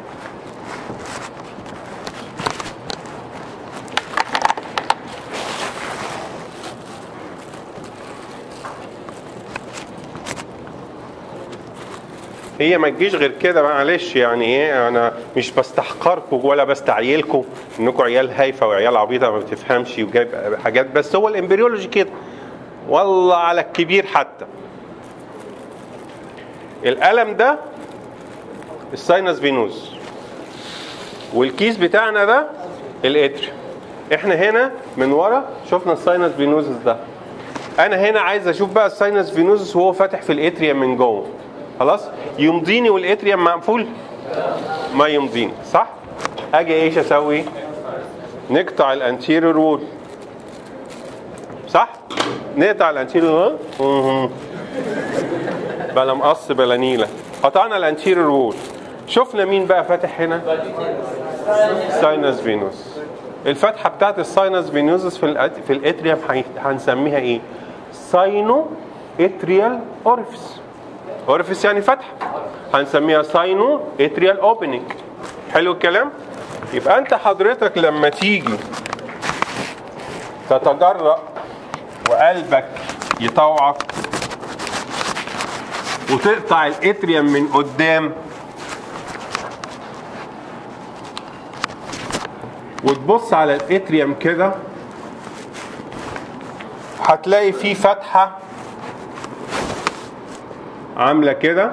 Speaker 1: هي ما تجيش غير كده معلش يعني ايه انا مش بستحقركم ولا بستعيلكم انكم عيال هايفه وعيال عبيطه ما بتفهمش وجايب حاجات بس هو الامبريولوجي كده والله على الكبير حتى القلم ده الساينس فينوز والكيس بتاعنا ده الاتر احنا هنا من ورا شفنا الساينس فينوزس ده انا هنا عايز اشوف بقى الساينس فينوزس وهو فاتح في الاتريوم من جوه خلاص يمضيني والاتريوم مقفول ما يمضيني صح اجي ايش اسوي نقطع الانتيريور وول صح نقطع الانتيريور وول بلا مقص بلا نيله قطعنا الانتيريور وول شفنا مين بقى فاتح هنا ساينس فينوس الفتحه بتاعت الساينس فينوسس في الأت... في الاتريوم هنسميها ايه ساينو اتريال اورفيس اورفيس يعني فتحه هنسميها ساينو اتريال اوبننج حلو الكلام يبقى انت حضرتك لما تيجي تتجرأ وقلبك يطوعك وتقطع الاتريوم من قدام وتبص على الاتريوم كده هتلاقي فيه فتحه عامله كده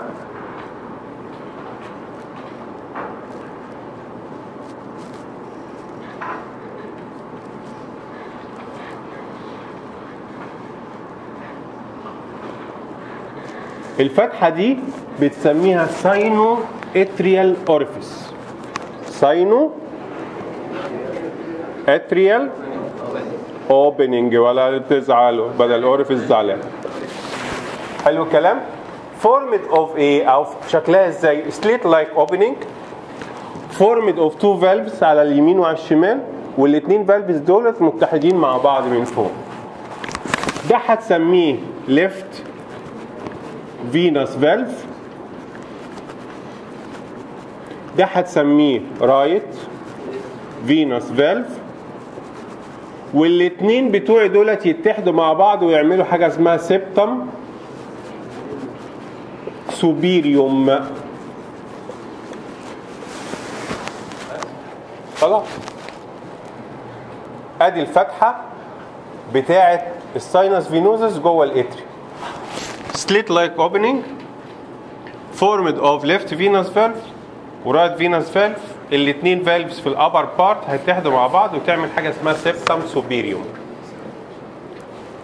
Speaker 1: الفتحه دي بتسميها ساينو اتريال اورفيس ساينو اتريال اوبننج ولا تزعلوا بدل اورفيس زعلان حلو الكلام فورمد اوف ايه او شكلها ازاي سليت لايك اوبننج فورمد اوف تو فالفز على اليمين وعلى الشمال والاثنين فالفز دولت متحدين مع بعض من فوق ده هتسميه ليفت فينوس فالف ده هتسميه رايت فينوس فالف والاثنين بتوعي دولت يتحدوا مع بعض ويعملوا حاجه اسمها سيبتم سوبيريوم خلاص ادي الفتحه بتاعه الساينس فينوزس جوه الاتري slit like opening formed of left venous valve ورايت فينوس فالف الاثنين فالفز في الابر بارت هيتحدوا مع بعض وتعمل حاجه اسمها سيبتم سوبيريوم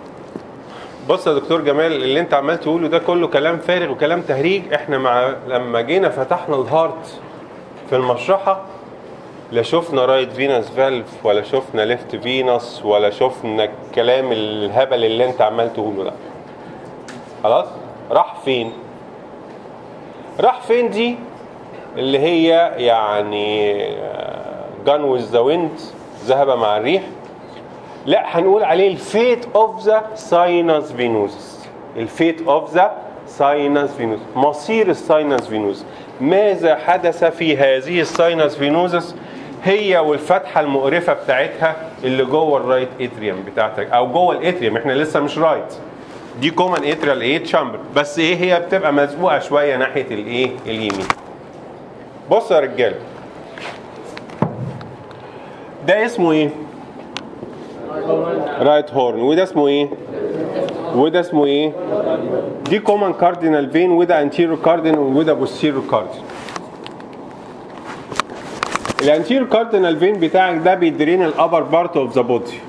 Speaker 1: بص يا دكتور جمال اللي انت عمال تقوله ده كله كلام فارغ وكلام تهريج احنا مع لما جينا فتحنا الهارت في المشرحه لا شفنا رايت فينس فالف ولا شفنا ليفت فينس ولا شفنا الكلام الهبل اللي انت عمال تقوله ده خلاص راح فين راح فين دي اللي هي يعني جان ويز ذا ويند ذهب مع الريح لا هنقول عليه الفيت اوف ذا ساينس فينوس الفيت اوف ذا ساينس فينوس مصير الساينس فينوس ماذا حدث في هذه الساينس فينوزس هي والفتحه المقرفه بتاعتها اللي جوه الرايت اتريوم بتاعتك او جوه الاتريوم احنا لسه مش رايت دي كومن اتريال ايه تشامبر بس ايه هي بتبقى مزقوقه شويه ناحيه الايه اليمين بص يا رجاله ده اسمه ايه رايت هورن وده اسمه ايه وده اسمه ايه دي كومن كاردينال فين وده انتيرو كاردينال وده بوستيرو كاردينال الانتيرو كاردينال فين بتاعك ده بيدرين الابر بارت اوف ذا بودي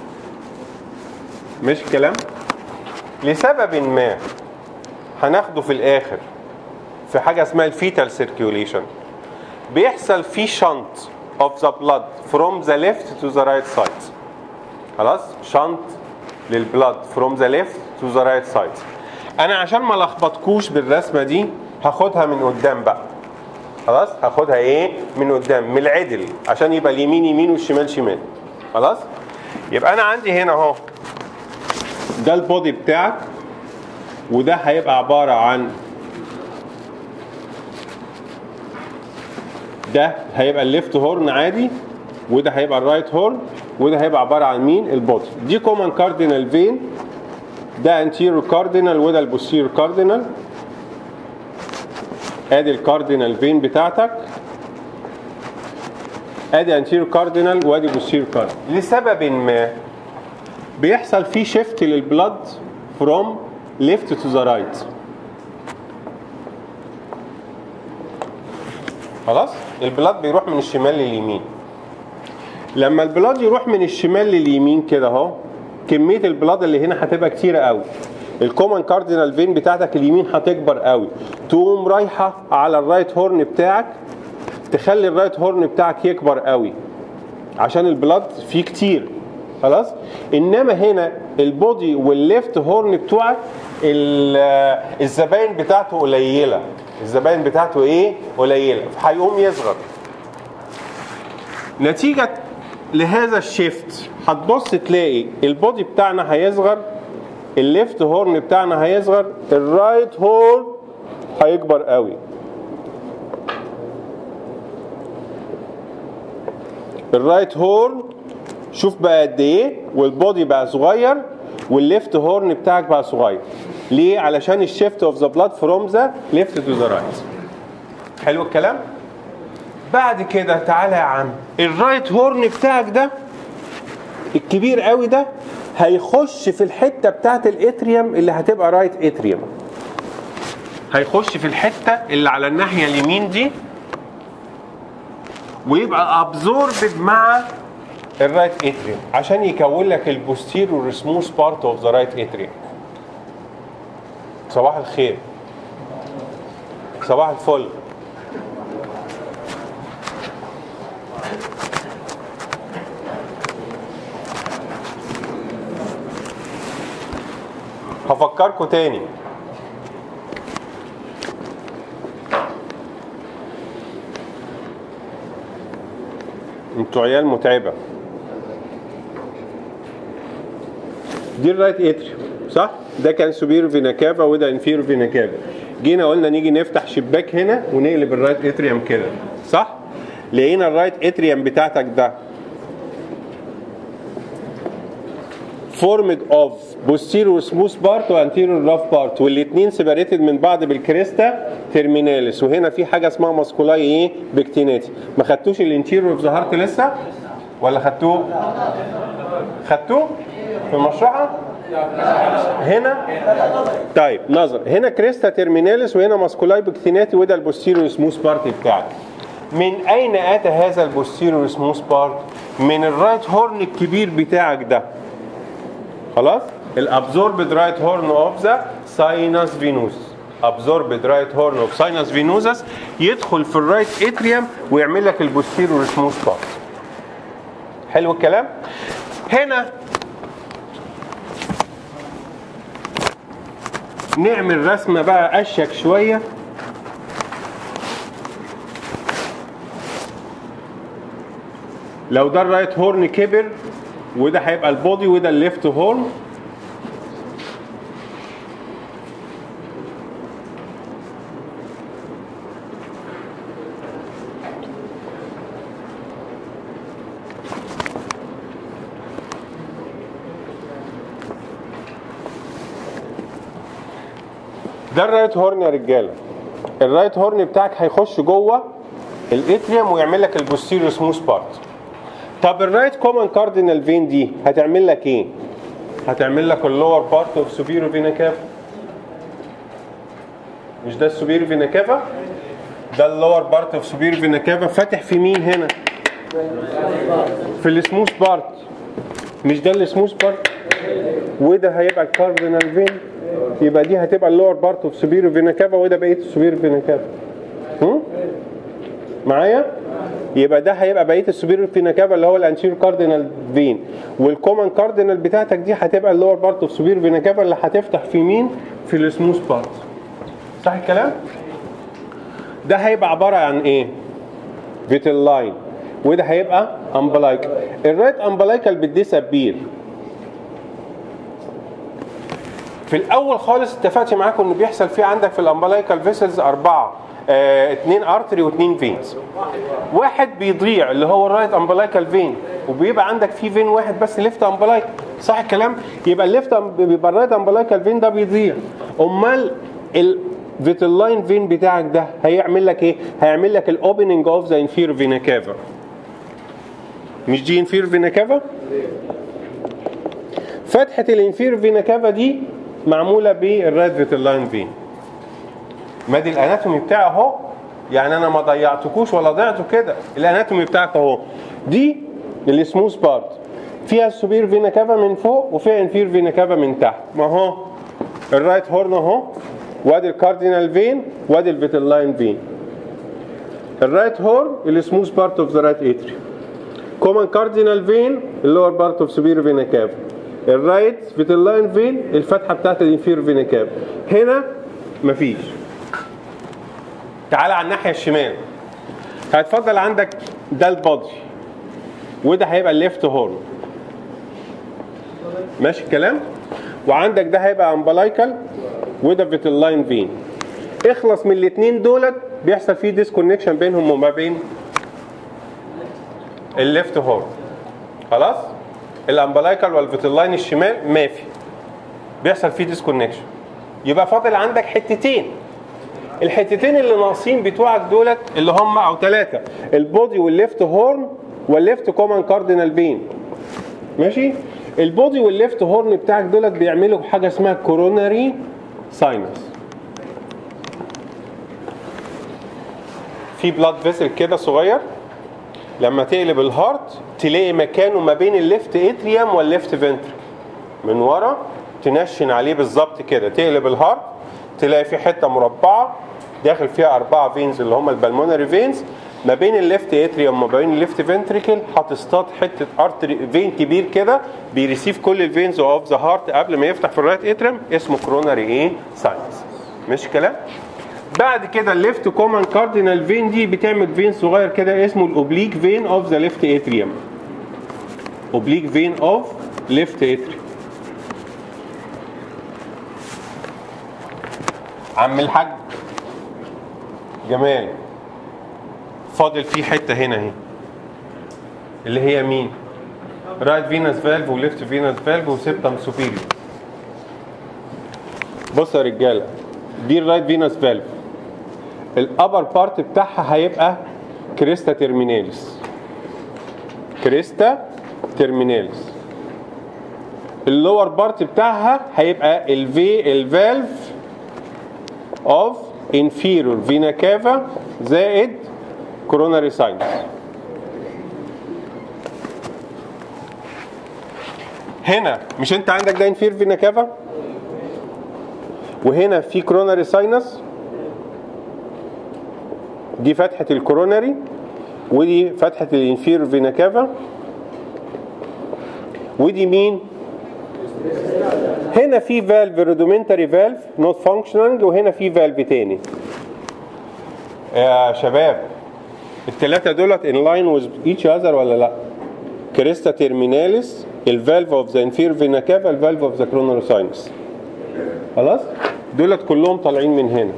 Speaker 1: مش الكلام لسبب ما هناخده في الاخر في حاجه اسمها الفيتال سيركيوليشن بيحصل في شنط of the blood from the left to the right side خلاص شنط للبلد from the left to the right side انا عشان ما لخبطكوش بالرسمه دي هاخدها من قدام بقى خلاص هاخدها ايه من قدام من العدل عشان يبقى اليمين يمين والشمال شمال خلاص يبقى انا عندي هنا اهو ده البودي بتاعك وده هيبقى عباره عن ده هيبقى الليفت هورن عادي وده هيبقى الرايت هورن وده هيبقى عباره عن مين البودي دي كومن كاردينال فين ده انتيرو كاردينال وده البوستيرو كاردينال ادي الكاردينال فين بتاعتك ادي انتيرو كاردينال وادي بوستيرو كاردينال لسبب ما بيحصل فيه شيفت للبلد فروم ليفت تو ذا رايت خلاص البلاد بيروح من الشمال لليمين لما البلاد يروح من الشمال لليمين كده اهو كميه البلاد اللي هنا هتبقى كتيره قوي الكومن كاردينال فين بتاعتك اليمين هتكبر قوي تقوم رايحه على الرايت هورن بتاعك تخلي الرايت هورن بتاعك يكبر قوي عشان البلاد فيه كتير خلاص انما هنا البودي والليفت هورن بتوعك الزباين بتاعته قليله الزباين بتاعته ايه قليله فهيقوم يصغر نتيجه لهذا الشيفت هتبص تلاقي البودي بتاعنا هيصغر الليفت هورن بتاعنا هيصغر الرايت هورن هيكبر قوي الرايت هورن شوف بقى قد ايه والبودي بقى صغير والليفت هورن بتاعك بقى صغير ليه علشان الشيفت اوف ذا بلاد فروم ذا ليفت تو ذا رايت حلو الكلام بعد كده تعالى يا عم الرايت هورن بتاعك ده الكبير قوي ده هيخش في الحته بتاعت الاتريوم اللي هتبقى رايت اتريوم هيخش في الحته اللي على الناحيه اليمين دي ويبقى ابزوربد مع الرايت اتريوم عشان يكون لك البوستيريور سموث بارت اوف ذا رايت اتريوم صباح الخير صباح الفل هفكركم تاني انتوا عيال متعبه دي الرايت اتريوم صح ده كان سوبير فينا كافا وده انفيرو فينا كافا جينا قلنا نيجي نفتح شباك هنا ونقلب الرايت اتريوم كده صح لقينا الرايت اتريوم بتاعتك ده فورمد اوف بوستيرو سموث بارت وانتيرو راف بارت والاثنين سيبريتد من بعض بالكريستا ترميناليس وهنا في حاجه اسمها ماسكولاي ايه بكتيناتي ما خدتوش الانتيرو اوف ظهرت لسه ولا خدتوه خدتوه في المشرحه هنا طيب نظر هنا كريستا ترميناليس وهنا ماسكولاي بكتيناتي وده البوستيرو سموث بارت بتاعك من اين اتى هذا البوستيرو سموث بارت من الرايت هورن الكبير بتاعك ده خلاص الابزوربد رايت هورن اوف ذا ساينس فينوس ابزوربد رايت هورن اوف ساينس فينوزس يدخل في الرايت اتريوم ويعمل لك البوستيرور سموث بارت حلو الكلام هنا نعمل رسمه بقى اشيك شويه لو ده الرايت هورن كبر وده هيبقى البودي وده الليفت هورن ده الرايت هورن يا رجاله الرايت هورن بتاعك هيخش جوه الاتريوم ويعمل لك البوستيريور سموث بارت طب الرايت كومن كاردينال فين دي هتعمل لك ايه هتعمل لك اللور بارت اوف سوبيرو فينا كافا مش ده السوبيرو فينا كافا ده اللور بارت اوف سوبيرو فينا كافا فاتح في مين هنا في السموث بارت مش ده السموث بارت وده هيبقى الكاردينال فين يبقى دي هتبقى اللور بارت اوف سوبيرو فينا كافا وده بقيه السوبيرو فينا كافا هم؟ معايا يبقى ده هيبقى بقيه السوبيريور فينا كافا اللي هو الانتيريور كاردينال فين والكومن كاردينال بتاعتك دي هتبقى اللور بارت اوف سوبيريور فينا كافا اللي هتفتح في مين في السموث بارت صح الكلام ده هيبقى عباره عن ايه فيتال لاين وده هيبقى امبلايكال الرايت امبلايكال بتديسابير في الاول خالص اتفقت معاكم ان بيحصل في عندك في الامبلايكال فيسلز اربعه اه اتنين ارتري واثنين فينز واحد بيضيع اللي هو الرايت امبلايكال فين وبيبقى عندك فيه فين واحد بس ليفت امبلايكال صح الكلام يبقى الليفت بيبقى الرايت امبلايكال فين ده بيضيع امال الفيتلاين فين بتاعك ده هيعمل لك ايه هيعمل لك الاوبننج اوف ذا انفير فينا كافا مش دي انفير فينا كافا فتحه الانفير فينا كافا دي معموله بالرايت فيتلاين فين ما دي الاناتومي بتاعه اهو يعني انا ما ضيعتكوش ولا ضيعته كده الاناتومي بتاعك اهو دي السموث بارت فيها السوبير فينا كافا من فوق وفيها انفير فينا كافا من تحت ما هو الرايت هورن اهو وادي الكاردينال فين وادي الفيتلاين فين الرايت هورن السموث بارت اوف ذا رايت اتري كومن كاردينال فين اللور بارت اوف سوبير فينا كافا الرايت فيتلاين فين الفتحه بتاعت الانفير فينا كافا هنا مفيش تعالى على الناحيه الشمال هيتفضل عندك ده البادي وده هيبقى الليفت هورن ماشي الكلام وعندك ده هيبقى امبلايكال وده فيتلاين فين اخلص من الاثنين دولت بيحصل فيه ديسكونكشن بينهم وما بين الليفت هورن خلاص الامبلايكال والفيتلاين الشمال ما في بيحصل فيه ديسكونكشن يبقى فاضل عندك حتتين الحتتين اللي ناقصين بتوعك دولت اللي هم او ثلاثه البودي والليفت هورن والليفت كومن كاردينال فين ماشي البودي والليفت هورن بتاعك دولت بيعملوا حاجه اسمها كوروناري ساينس في بلاد فيسل كده صغير لما تقلب الهارت تلاقي مكانه ما بين الليفت اتريوم والليفت فنتر من ورا تنشن عليه بالظبط كده تقلب الهارت تلاقي في حته مربعه داخل فيها اربعه فينز اللي هم البلمونري فينز ما بين الليفت اتريوم وما بين الليفت فنتريكل هتصطاد حته ارتري فين كبير كده بيريسيف كل الفينز اوف ذا هارت قبل ما يفتح في الرايت اتريوم اسمه كروناري ايه ساينس مش كلام بعد كده الليفت كومن كاردينال فين دي بتعمل فين صغير كده اسمه الاوبليك فين اوف ذا ليفت اتريوم اوبليك فين اوف ليفت اتريوم عم الحاج جمال فاضل فيه حته هنا اهي اللي هي مين رايت فينس فالف وليفت فينس فالف وسيبتم سوبيريور بص يا رجاله دي الرايت فينس فالف الابر بارت بتاعها هيبقى كريستا تيرميناليس كريستا تيرميناليس اللور بارت بتاعها هيبقى الفي الفالف اوف inferior vena cava زائد coronary sinus هنا مش انت عندك ده انفير فينا كافا وهنا في كروناري ساينس دي فتحة الكوروناري ودي فتحة الانفير فينا كافا ودي مين؟ هنا في فالف رودومنتري فالف نوت فانكشننج وهنا في فالف تاني يا شباب الثلاثة دولت ان لاين وذ ايتش اذر ولا لا؟ كريستا تيرميناليس الفالف اوف ذا انفير فينا كافا الفالف اوف ذا كروناري ساينس خلاص؟ دولت كلهم طالعين من هنا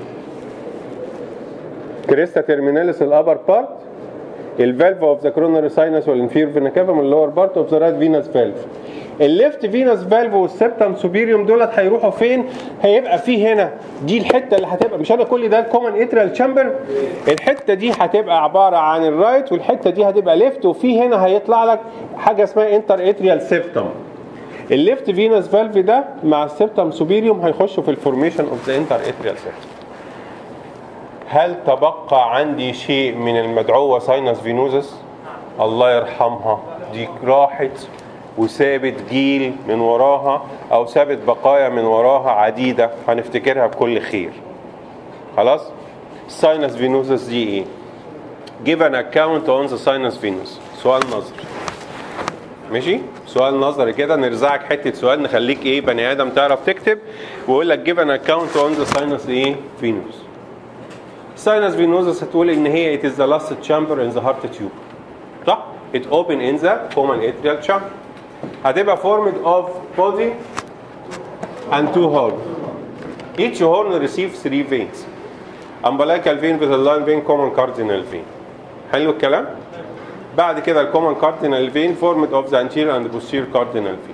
Speaker 1: كريستا تيرميناليس الابر بارت الفالف اوف ذا كروناري ساينس والانفير فينا كافا من اللور بارت اوف ذا رايت فينس فالف الليفت فينس فالف والسبتم سوبيريوم دولت هيروحوا فين؟ هيبقى في هنا دي الحته اللي هتبقى مش انا كل ده الكومن اتريال تشامبر الحته دي هتبقى عباره عن الرايت والحته دي هتبقى ليفت وفي هنا هيطلع لك حاجه اسمها انتر اتريال سيبتم الليفت فينس فالف ده مع السبتم سوبيريوم هيخشوا في الفورميشن اوف ذا انتر اتريال سيبتم هل تبقى عندي شيء من المدعوه ساينس فينوزس الله يرحمها دي راحت وسابت جيل من وراها او سابت بقايا من وراها عديده هنفتكرها بكل خير خلاص ساينس فينوزس دي ايه give an account on the sinus venous سؤال نظري ماشي سؤال نظري كده نرزعك حته سؤال نخليك ايه بني ادم تعرف تكتب ويقول لك give an account on the sinus ايه venous sinus venosus هتقول ان هي it is the last chamber in the heart tube صح it open in the common atrial chamber هتبقى formed of body and two horns each horn receives three veins umbilical vein vitelline vein common cardinal vein حلو الكلام بعد كده الكومن cardinal vein formed of the anterior and posterior cardinal vein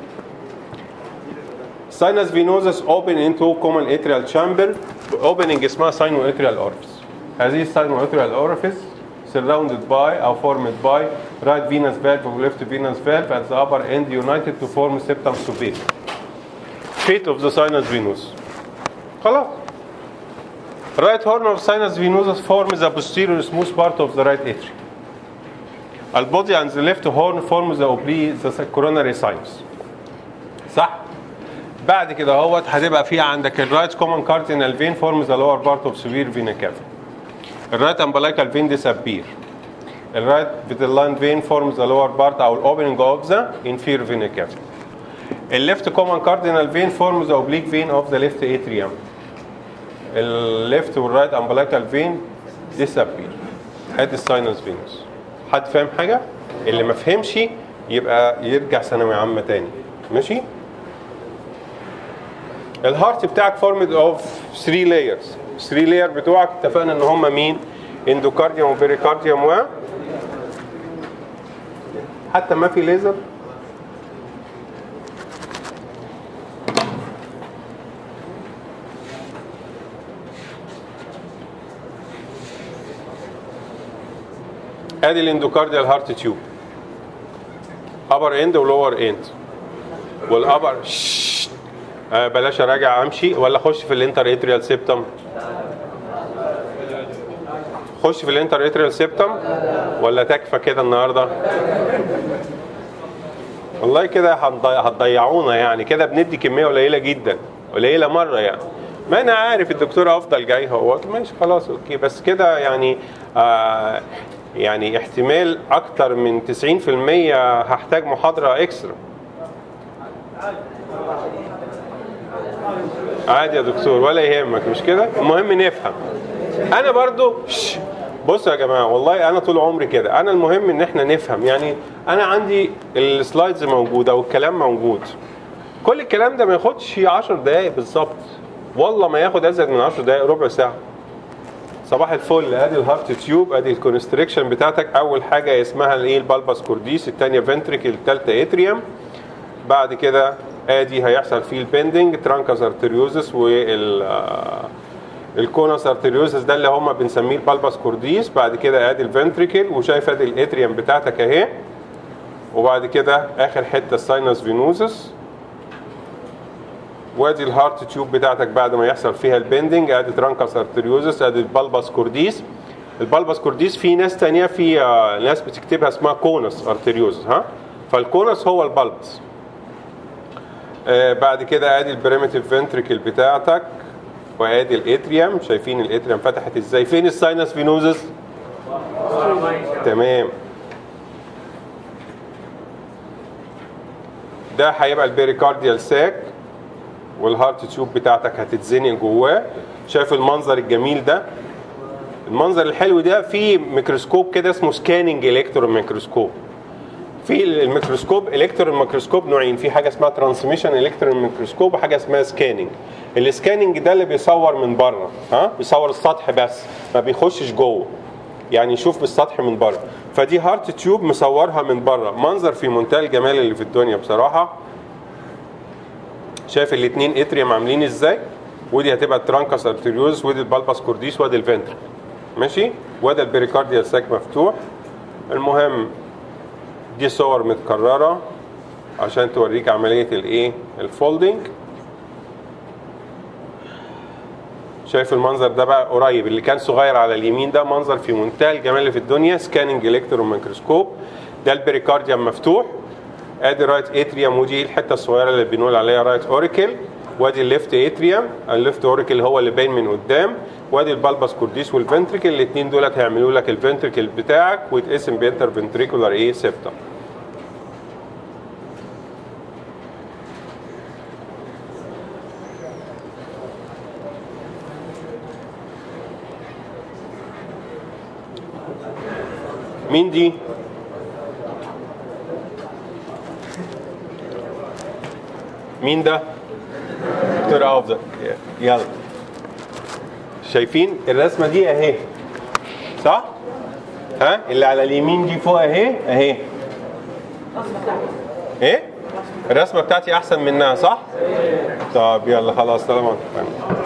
Speaker 1: sinus venosus open into common atrial chamber opening اسمها sinoatrial orifice هذه sinoatrial orifice surrounded by or formed by right venous valve or left venous valve at the upper end united to form septum superior. Fate of the sinus venous. خلاص. Right horn of sinus venosus forms the posterior smooth part of the right atrium. البودي and the left horn forms the oblique the coronary sinus. صح؟ بعد كده اهوت هتبقى في عندك الرايت كومن كاردينال فين forms the lower part of severe vena cava. الرايت umbilical vein disappear. الرايت vitelline vein forms the lower part او opening of the inferior vena cava. الليفت common cardinal vein forms the oblique vein of the left atrium. الليفت والرايت umbilical vein disappear. ادي الساينس فينوس. حد فاهم حاجة؟ اللي ما فهمش يبقى يرجع ثانوي عامة تاني. ماشي؟ الهارت بتاعك فورمد اوف 3 لايرز 3 لاير بتوعك اتفقنا ان هم مين اندوكارديوم وبيريكارديوم و حتى ما في ليزر ادي الاندوكارديال هارت تيوب ابر اند ولور اند والابر آه بلاش اراجع امشي ولا اخش في الانتر اتريال سيبتم خش في الانتر اتريال سيبتم ولا تكفى كده النهارده والله كده هتضي- هتضيعونا يعني كده بندي كميه قليله جدا قليله مره يعني ما انا عارف الدكتور افضل جاي هو ماشي خلاص اوكي بس كده يعني آه يعني احتمال اكتر من 90% هحتاج محاضره اكسترا عادي يا دكتور ولا يهمك مش كده المهم نفهم انا برضو شش، بصوا يا جماعه والله انا طول عمري كده انا المهم ان احنا نفهم يعني انا عندي السلايدز موجوده والكلام موجود كل الكلام ده ما ياخدش 10 دقائق بالظبط والله ما ياخد ازيد من 10 دقائق ربع ساعه صباح الفل ادي الهارت تيوب ادي الكونستريكشن بتاعتك اول حاجه اسمها الايه البالباس كورديس الثانيه فنتريكل الثالثه اتريوم بعد كده ادي هيحصل فيه البندنج ترانكاس ارتريوزس وال آه، الكوناس ارتريوزس ده اللي هم بنسميه البالباس كورديس بعد كده ادي الفنتريكل وشايف ادي الاتريوم بتاعتك اهي وبعد كده اخر حته الساينس فينوزس وادي الهارت تيوب بتاعتك بعد ما يحصل فيها البندنج ادي ترانكاس ارتريوزس ادي البالباس كورديس البالباس كورديس في ناس تانية في آه، ناس بتكتبها اسمها كونس ارتريوزس ها فالكونس هو البالبس آه بعد كده ادي البريمتيف فنتريكل بتاعتك وادي الاتريوم شايفين الاتريوم فتحت ازاي فين الساينس فينوزس تمام ده هيبقى البيريكارديال ساك والهارت تيوب بتاعتك هتتزنق جواه شايف المنظر الجميل ده المنظر الحلو ده في ميكروسكوب كده اسمه سكاننج الكترون ميكروسكوب في الميكروسكوب الكترون ميكروسكوب نوعين في حاجه اسمها ترانسميشن الكترون ميكروسكوب وحاجه اسمها سكاننج السكاننج ده اللي بيصور من بره ها بيصور السطح بس ما بيخشش جوه يعني يشوف بالسطح من بره فدي هارت تيوب مصورها من بره منظر في منتهى الجمال اللي في الدنيا بصراحه شايف الاثنين اتريوم عاملين ازاي ودي هتبقى الترانكس ارتريوز ودي البالباس كورديس وادي الفنتر ماشي وده البريكارديال ساك مفتوح المهم دي صور متكرره عشان توريك عمليه الايه الفولدنج شايف المنظر ده بقى قريب اللي كان صغير على اليمين ده منظر في منتهى الجمال اللي في الدنيا سكاننج الكترون ميكروسكوب ده البريكارديوم مفتوح ادي رايت اتريوم ودي الحته الصغيره اللي بنقول عليها رايت اوريكل وادي الليفت اتريوم الليفت اوريكل هو اللي باين من قدام وادي البالباس كورديس والفنتريكل الاثنين دولت هيعملوا لك الفنتريكل بتاعك ويتقسم بانتر فنتريكولار ايه سيبتم مين دي؟ مين ده؟ دكتور افضل يلا شايفين الرسمه دي اهي صح؟ ها اللي على اليمين دي فوق اهي اهي ايه؟ الرسمه بتاعتي احسن منها صح؟ طب يلا خلاص طالما